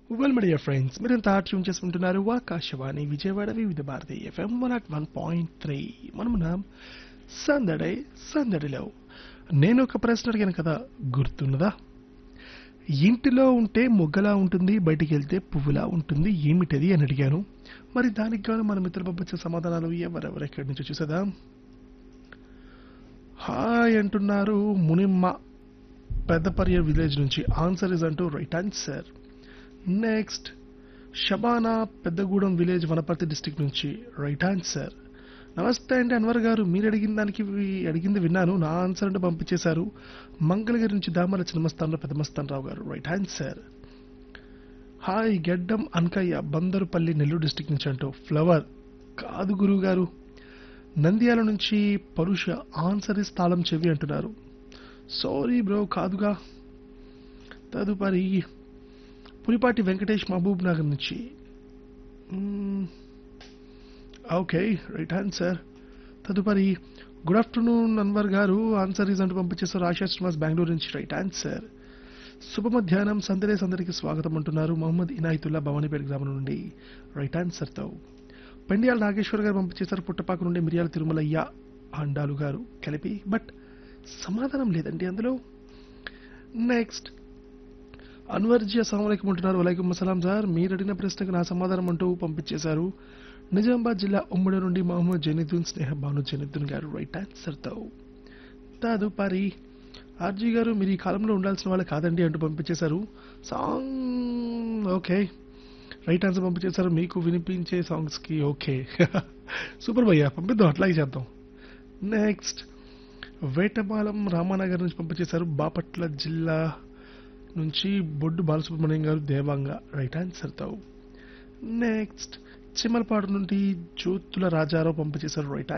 Well media friends మీరంతా tune చేసుకుంటున్నారు Akashvani Vijayawada Vividh Bharati FM one at one point three మనమున్నాం సందడే సందడిలో నేను ఒక ప్రశ్న అడిగాను కదా గుర్తున్నదా ఇంటిలో ఉంటే మొగ్గలా ఉంటుంది బయటికి వెళ్తే పువ్వులా ఉంటుంది ఏమిటది అని అడిగాను మరి దానికి గాను మన మిత్రులు పంపించే సమాధానాలు ఎవరెవరు ఎక్కడి నుంచి చూసేదా హాయ్ అంటున్నారు మునిమ్మ పెద్దపర్య విలేజ్ నుంచి ఆన్సర్ ఇస్ అంటూ right answer next Shabana Peddagudem village Wanaparthy district నుంచి రైట్ ఆన్సర్ నమస్తే అండి అన్వర్ గారు మీరు అడిగిన దానికి వి- అడిగింది విన్నాను నా ఆన్సర్ అంటే పంపించేశారు మంగళగిరి నుంచి దామల చిన్నమస్తాన్లో పెద్దమస్తాన్ రావు గారు రైట్ ఆన్సర్ హాయ్ గెడ్డం అన్కయ్య బందరుపల్లి నెల్లూరు డిస్టిక్ నుంచి అంటూ ఫ్లవర్ కాదు గురువు గారు నంద్యాల నుంచి పరుష ఆన్సర్ ఇస్ తాళం చెవి అంటున్నారు సారీ బ్రో కాదుగా తదుపరి పులిపాటి వెంకటేష్ మహబూబ్ నగర్ నుంచి మ్మ్. ఓకే రైట్ ఆన్సర్ తదుపరి గుడ్ ఆఫ్టర్నూన్ అన్వర్ గారు ఆన్సర్ ఈజ్ అంటూ పంపించేస్తారు ఆశా శ్రీనివాస్ బెంగళూరు నుంచి రైట్ ఆన్సర్ శుభ మధ్యాహ్నం సందడే సందడికి స్వాగతం అంటున్నారు మొహమ్మద్ ఇనాయతుల్లా భవానీపేట గ్రామం నుండి రైట్ ఆన్సర్తో పెండియాల నాగేశ్వర్ గారు పంపించేశారు పుట్టపాక నుండి మిరియాల తిరుమలయ్య అండాలు గారు కలిపి బట్ సమాధానం లేదండి అందులో నెక్స్ట్ అన్వర్జీ అస్సలం అంటున్నారు వలైకుమ్ అస్సలాం సార్ మీరు అడిగిన ప్రశ్నకు నా సమాధానం అంటూ పంపించేశారు నిజామాబాద్ జిల్లా ఉమ్మడి నుండి మహమ్మద్ జనీదున్ స్నేహ భాను జనీదున్ గారు రైట్ ఆన్సర్తో తదుపరి ఆర్జీ గారు మీరు ఈ కాలంలో ఉండాల్సిన వాళ్ళు కాదండి అంటూ పంపించేశారు సాంగ్ ఓకే రైట్ ఆన్సర్ పంపించేశారు మీకు వినిపించే సాంగ్స్కి ఓకే సూపర్ భయ్యా పంపిద్దాం అట్లాగే చేద్దాం నెక్స్ట్ వేటపాలెం రామానగర్ నుంచి పంపించేశారు బాపట్ల జిల్లా నుంచి బొడ్డు బాలసుబ్రహ్మణ్యం గారు దేవాంగ రైట్ ఆన్సర్తో నెక్స్ట్ చిమ్మలపాడు నుండి జ్యోతుల రాజారావు పంపించేశారు రైట్